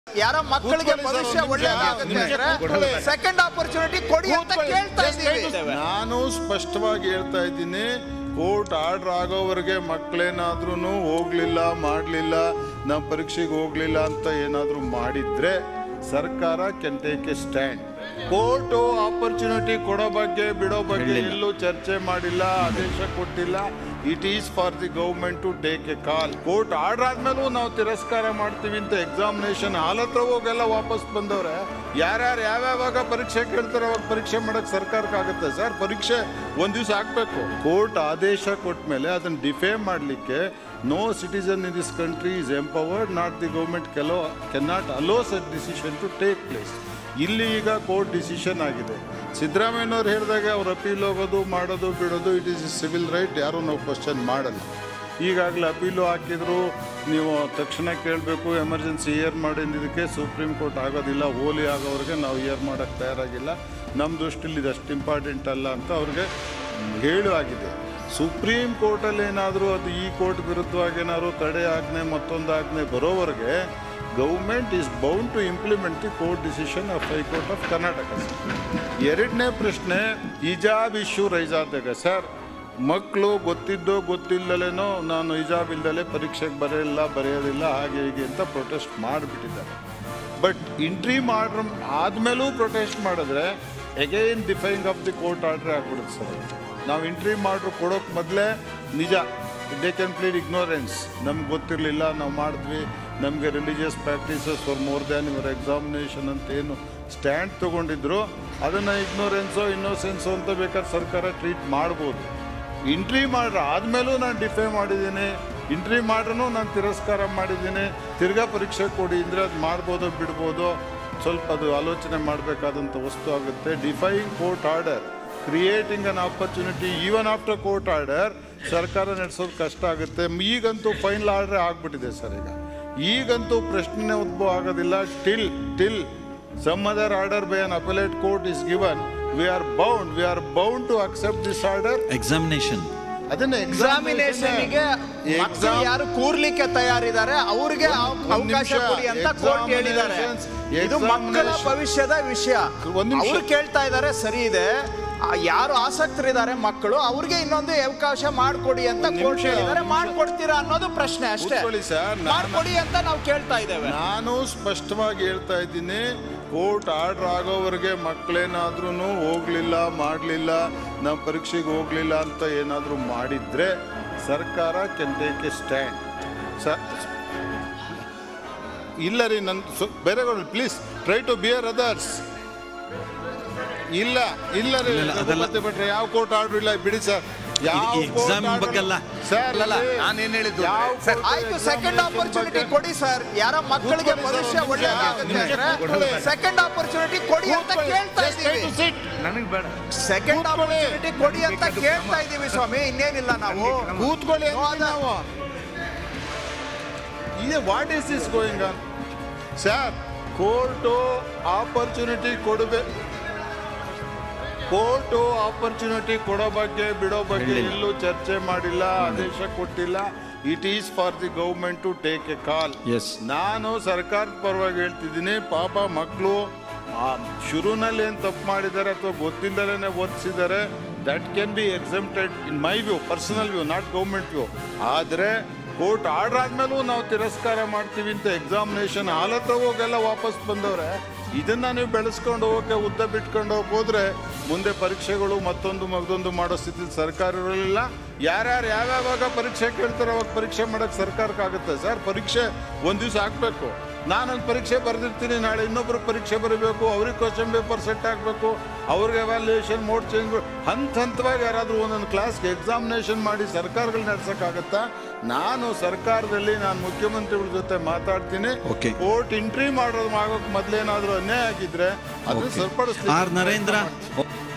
ಯಾರ ಮಕ್ಕಳಿಗೆ ಕೂತ್ಕೊಳ್ಳಿ ಸರ್, ಭವಿಷ್ಯ ಒಂದ್ ನಿಮಿಷ, ಒಳ್ಳೇದಾಗುತ್ತೆ ನಿಮಿಷ ಅಂದ್ರೆ ಕೂತ್ಕೊಳ್ಳಿ. ಸೆಕೆಂಡ್ ಆಪರ್ಚುನಿಟಿ ಕೊಡಿ ಅಂತ ಕೇಳ್ತಾ ಇದ್ದೀವಿ ನಾನು ಸ್ಪಷ್ಟವಾಗಿ ಹೇಳ್ತಾ ಇದ್ದೀನಿ ಕೋರ್ಟ್ ಆರ್ಡರ್ ಆಗೋವರೆಗೆ ಮಕ್ಕಳೇನಾದ್ರೂ ಹೋಗ್ಲಿಲ್ಲ ಮಾಡಲಿಲ್ಲ ನಾವು ಪರೀಕ್ಷೆಗೆ ಹೋಗ್ಲಿಲ್ಲ ಅಂತ ಏನಾದರೂ ಮಾಡಿದ್ರೆ ಸರ್ಕಾರ can take a stand court opportunity ಕೊಡೋ ಬಗ್ಗೆ ಬಿಡೋ ಬಗ್ಗೆ ಎಲ್ಲೂ ಚರ್ಚೆ ಮಾಡಿಲ್ಲ ಆದೇಶ ಕೊಟ್ಟಿಲ್ಲ it is for the government to take a call court order ಆದ್ಮೇಲೂ ನಾವು ತಿರಸ್ಕಾರ ಮಾಡ್ತೀವಿ ಅಂತ ಎಕ್ಸಾಮಿನೇಷನ್ ಹಾಲ್ ಹತ್ರ ಹೋಗೆಲ್ಲ ವಾಪಸ್ ಬಂದವ್ರೆ ಯಾರ್ಯಾರು ಯಾವ್ಯಾವಾಗ ಪರೀಕ್ಷೆ ಕೇಳ್ತಾರೆ ಅವಾಗ ಪರೀಕ್ಷೆ ಮಾಡಕ್ ಸರ್ಕಾರಕ್ಕೆ ಆಗುತ್ತೆ ಸರ್ ಪರೀಕ್ಷೆ ಒಂದ್ ದಿವಸ ಹಾಕ್ಬೇಕು ಕೋರ್ಟ್ ಆದೇಶ ಕೊಟ್ಟ ಮೇಲೆ ಅದನ್ನ ಡಿಫೇಮ್ ಮಾಡಲಿಕ್ಕೆ no citizen in this country is empowered not the government ಕೆಲೋ can not allow such decision to take place ಇಲ್ಲಿ ಈಗ ಕೋರ್ಟ್ ಡಿಸಿಷನ್ ಆಗಿದೆ ಸಿದ್ದರಾಮಯ್ಯನವ್ರು ಹೇಳಿದಾಗ ಅವ್ರು ಅಪೀಲ್ ಹೋಗೋದು ಮಾಡೋದು ಬಿಡೋದು ಇಟ್ ಈಸ್ ಸಿವಿಲ್ ರೈಟ್ ಯಾರೂ ನಾವು ಕ್ವಶನ್ ಮಾಡಲ್ಲ ಈಗಾಗಲೇ ಅಪೀಲು ಹಾಕಿದ್ರು ನೀವು ತಕ್ಷಣ ಕೇಳಬೇಕು ಎಮರ್ಜೆನ್ಸಿ ಇಯರ್ ಮಾಡಿದ್ದಕ್ಕೆ ಸುಪ್ರೀಂ ಕೋರ್ಟ್ ಆಗೋದಿಲ್ಲ ಹೋಲಿ ಆಗೋವ್ರಿಗೆ ನಾವು ಇಯರ್ ಮಾಡೋಕ್ಕೆ ತಯಾರಾಗಿಲ್ಲ ನಮ್ಮ ದೃಷ್ಟಿಲಿ ಇದು ಅಷ್ಟು ಇಂಪಾರ್ಟೆಂಟ್ ಅಲ್ಲ ಅಂತ ಅವ್ರಿಗೆ ಹೇಳು ಆಗಿದೆ ಸುಪ್ರೀಂ ಕೋರ್ಟಲ್ಲಿ ಏನಾದರೂ ಅದು ಈ ಕೋರ್ಟ್ ವಿರುದ್ಧವಾಗಿ ಏನಾದ್ರು ತಡೆ ಆಜ್ಞೆ ಮತ್ತೊಂದು ಆಜ್ಞೆ ಬರೋವರೆಗೆ government is bound to implement the court decision of high court of Karnataka ಎರಡನೇ ಪ್ರಶ್ನೆ ಹಿಜಾಬ್ ಇಶ್ಯೂ ರೈಸ್ ಆದಾಗ ಸರ್ ಮಕ್ಕಳು ಗೊತ್ತಿದ್ದೋ ಗೊತ್ತಿಲ್ಲಲೇನೋ ನಾನು ಹಿಜಾಬ್ ಇಲ್ದಲೆ ಪರೀಕ್ಷೆಗೆ ಬರೆಯಲ್ಲ ಬರೆಯೋದಿಲ್ಲ ಹಾಗೆ ಹೀಗೆ ಅಂತ ಪ್ರೊಟೆಸ್ಟ್ ಮಾಡಿಬಿಟ್ಟಿದ್ದಾರೆ ಬಟ್ ಇಂಟ್ರಿ ಮಾಡ್ರ ಆದಮೇಲೂ ಪ್ರೊಟೆಸ್ಟ್ ಮಾಡಿದ್ರೆ again defying of the court order ಆಗ್ಬಿಡುತ್ತೆ ಸರ್ ನಾವು ಇಂಟ್ರಿ ಮಾಡ್ರು ಕೊಡೋಕೆ ಮೊದಲೇ ನಿಜ ದೇ ಕ್ಯಾನ್ ಪ್ಲೀಡ್ ಇಗ್ನೋರೆನ್ಸ್ ನಮ್ಗೆ ಗೊತ್ತಿರಲಿಲ್ಲ ನಾವು ಮಾಡಿದ್ವಿ ನಮಗೆ religious practices for more than your examination ಅಂತ ಏನು ಸ್ಟ್ಯಾಂಡ್ ತೊಗೊಂಡಿದ್ರು ಅದನ್ನು ಇಗ್ನೋರೆನ್ಸೋ ಇನ್ನೋಸೆನ್ಸೋ ಅಂತ ಬೇಕಾದ್ರೆ ಸರ್ಕಾರ ಟ್ರೀಟ್ ಮಾಡ್ಬೋದು ಇಂಟ್ರಿ ಮಾಡ್ರ ಆದಮೇಲೂ ನಾನು ಡಿಫೈ ಮಾಡಿದ್ದೀನಿ ಇಂಟ್ರಿ ಮಾಡ್ರೂ ನಾನು ತಿರಸ್ಕಾರ ಮಾಡಿದ್ದೀನಿ ತಿರ್ಗಾ ಪರೀಕ್ಷೆ ಕೊಡಿ ಅಂದರೆ ಅದು ಮಾಡ್ಬೋದೋ ಬಿಡ್ಬೋದೋ ಸ್ವಲ್ಪ ಅದು ಆಲೋಚನೆ ಮಾಡಬೇಕಾದಂಥ ವಸ್ತು ಆಗುತ್ತೆ defying court order creating an opportunity even after court order ಸರ್ಕಾರ ನಡೆಸೋದು ಕಷ್ಟ ಆಗುತ್ತೆ ಈಗಂತೂ ಫೈನಲ್ ಆರ್ಡರ್ ಆಗ್ಬಿಟ್ಟಿದೆ ಸರ್ ಈಗ ಈಗಂತೂ ಪ್ರಶ್ನೆ ಉದ್ಭವ ಆಗೋದಿಲ್ಲ till till some other order by an appellate court is given we are bound we are bound to accept this order examination ಅದನ್ನ ಎಕ್ಸಾಮಿನೇಷನ್ ಗೆ ಮಕ್ಕಳು ಯಾರು ಕೂರ್ಲಿಕ್ಕೆ ತಯಾರಿದ್ದಾರೆ ಅವ್ರಿಗೆ ಅವ- ಒಂದ್ ಅವಕಾಶ ನಿಮಿಷ. ಕೊಡಿ ಅಂತ ಕೋರ್ಟ್ ಹೇಳಿದ್ದಾರೆ Examinations- ಇದು ಮಕ್ಕಳ examination- ಭವಿಷ್ಯದ ವಿಷಯ ಒಂದ್ ನಿಮಿಷ. ಅವ್ರು ಕೇಳ್ತಾ ಇದ್ದಾರೆ ಸರಿ ಇದೆ ಆ, ಯಾರು ಆಸಕ್ತರಿದ್ದಾರೆ ಮಕ್ಕಳು ಅವ್ರಿಗೆ ಇನ್ನೊಂದು ಅವಕಾಶ ಮಾಡ್ಕೊಡಿ ಅಂತ ಒಂದ್ ಕೋರ್ಟ್ ನಿಮಿಷ, ಹೇಳಿದ್ದಾರೆ ಒಂದ್ ನಿಮಿಷ. ಮಾಡ್ಕೊಡ್ತೀರಾ ಅನ್ನೋದು ಪ್ರಶ್ನೆ ಅಷ್ಟೇ ಕೂತ್ಕೊಳ್ಳಿ ಸರ್, ನಾನು- ಮಾಡ್ಕೊಡಿ ಅಂತ ನಾವು ಕೇಳ್ತಾ ಇದ್ದೇವೆ ನಾನು ಸ್ಪಷ್ಟವಾಗಿ ಹೇಳ್ತಾ ಇದ್ದೀನಿ ಕೋರ್ಟ್ ಆರ್ಡರ್ ಆಗೋವರೆಗೆ ಮಕ್ಕಳೇನಾದ್ರೂ ಹೋಗ್ಲಿಲ್ಲ ಮಾಡಲಿಲ್ಲ ನಾವು ಪರೀಕ್ಷೆಗೆ ಹೋಗ್ಲಿಲ್ಲ ಅಂತ ಏನಾದರೂ ಮಾಡಿದ್ರೆ ಸರ್ಕಾರ can take a stand sir ಇಲ್ಲ ರೀ ನನ್ನ ಬೇರೆಗಳು please try to bear others ಇಲ್ಲ ಇಲ್ಲ ರೀ ಇಲ್ಲ, ಅದೆಲ್ಲ- ರಘುಪತಿ ಭಟ್ರೆ ಯಾವ ಕೋರ್ಟ್ ಆರ್ಡರ್ ಇಲ್ಲ ಬಿಡಿ ಸರ್ ಯಾವ ಇದು exam ಬಗ್ಗೆ ಅಲ್ಲ. ಸರ್ ಅಲ್ಲ, ನಾನೇನ್ ಹೇಳಿದ್ದು ಯಾವ ಸರ್, court ಆಯ್ತು exam ಸೆಕೆಂಡ್ ಬಗ್ಗೆ- ಆಪರ್ಚುನಿಟಿ ಕೊಡಿ ಸರ್ ಯಾರ ಮಕ್ಕಳಿಗೆ ಕೂತ್ಕೊಳ್ಳಿ ಸರ್, ಭವಿಷ್ಯ ಒಂದ್ ನಿಮಿಷ. ಒಳ್ಳೇದಾಗುತ್ತೆ ಕೂತ್ಕೊಳ್ಳಿ. ಅಂದ್ರೆ ಸೆಕೆಂಡ್ ಆಪರ್ಚುನಿಟಿ ಕೊಡಿ ಅಂತ ಕೇಳ್ತಾ Just try to ಇದ್ದೀವಿ sit. ನನಗೆ ಬೇಡ ಸೆಕೆಂಡ್ ಕೂತ್ಕೊಳ್ಳಿ. ಆಪರ್ಚುನಿಟಿ ಕೊಡಿ ಅಂತ ಕೇಳ್ತಾ ಇದೀವಿ ಸ್ವಾಮಿ ಇನ್ನೇನಿಲ್ಲ ನಾವು ಕೂತ್ಕೊಳ್ಳಿ No ಅಂದ್ವಿ other- ನಾವು ಇದೆ what is this going on sir court opportunity ಕೊಡಬೇಕು ಕೋರ್ಟು ಆಪರ್ಚುನಿಟಿ ಕೊಡೋ ಬಗ್ಗೆ ಬಿಡೋ ಬಗ್ಗೆ ಎಲ್ಲೂ ಚರ್ಚೆ ಮಾಡಿಲ್ಲ ಆದೇಶ ಕೊಟ್ಟಿಲ್ಲ it is for the government to take a call Yes. ನಾನು ಸರ್ಕಾರದ ಪರವಾಗಿ ಹೇಳ್ತಿದ್ದೀನಿ ಪಾಪ ಮಕ್ಕಳು ಶುರುನಲ್ಲಿ ಏನು ತಪ್ಪು ಮಾಡಿದ್ದಾರೆ ಅಥವಾ ಗೊತ್ತಿಲ್ಲದೇ ಓದಿಸಿದ್ದಾರೆ that can be exempted in my view personal view not government view ಆದರೆ ಕೋರ್ಟ್ ಆರ್ಡರ್ ಆದ್ಮೇಲೂ ನಾವು ತಿರಸ್ಕಾರ ಮಾಡ್ತೀವಿ ಅಂತ ಎಕ್ಸಾಮಿನೇಷನ್ ಹಾಲ್ ಹತ್ರ ಹೋಗೆಲ್ಲ ವಾಪಸ್ ಬಂದವ್ರೆ ಇದನ್ನ ನೀವು ಬೆಳೆಸ್ಕೊಂಡು ಹೋಗಕ್ಕೆ ಉದ್ದ ಬಿಟ್ಕೊಂಡು ಹೋಗಕ್ ಹೋದ್ರೆ ಮುಂದೆ ಪರೀಕ್ಷೆಗಳು ಮತ್ತೊಂದು ಮಗದೊಂದು ಮಾಡೋ ಸ್ಥಿತಿ ಸರ್ಕಾರ ಇರಲಿಲ್ಲ ಯಾರ್ಯಾರು ಯಾವ್ಯಾವಾಗ ಪರೀಕ್ಷೆ ಕೇಳ್ತಾರೆ ಅವಾಗ ಪರೀಕ್ಷೆ ಮಾಡಕ್ ಸರ್ಕಾರಕ್ಕೆ ಆಗುತ್ತೆ ಸರ್ ಪರೀಕ್ಷೆ ಒಂದ್ ದಿವಸ ಹಾಕ್ಬೇಕು ನಾನೊಂದು ಪರೀಕ್ಷೆ ಬರೆದಿರ್ತೀನಿ ನಾಳೆ ಇನ್ನೊಬ್ರು ಪರೀಕ್ಷೆ ಬರೀಬೇಕು ಅವ್ರಿಗೆ ಕ್ವಶನ್ ಪೇಪರ್ ಸೆಟ್ ಆಗಬೇಕು ಅವ್ರಿಗೆ ಎವ್ಯಾಲ್ಯೂಯೇಷನ್ ಮೋಡ್ ಚೇಂಜ್ ಹಂತ ಹಂತವಾಗಿ ಯಾರಾದರೂ ಒಂದೊಂದು ಕ್ಲಾಸ್ಗೆ ಎಕ್ಸಾಮಿನೇಷನ್ ಮಾಡಿ ಸರ್ಕಾರಗಳು ನಡೆಸೋಕ್ಕಾಗತ್ತಾ ನಾನು ಸರ್ಕಾರದಲ್ಲಿ ನಾನು ಮುಖ್ಯಮಂತ್ರಿಗಳ ಜೊತೆ ಮಾತಾಡ್ತೀನಿ Okay. ಕೋರ್ಟ್ ಎಂಟ್ರಿ ಮಾಡೋದು ಆಗೋಕೆ ಮೊದಲೇನಾದರೂ ಅನ್ಯಾಯ ಆಗಿದ್ರೆ ಅದನ್ನ Okay. ಸರಿಪಡಿಸ್ಲಿಕ್ಕೆ ಆರ್ ನರೇಂದ್ರ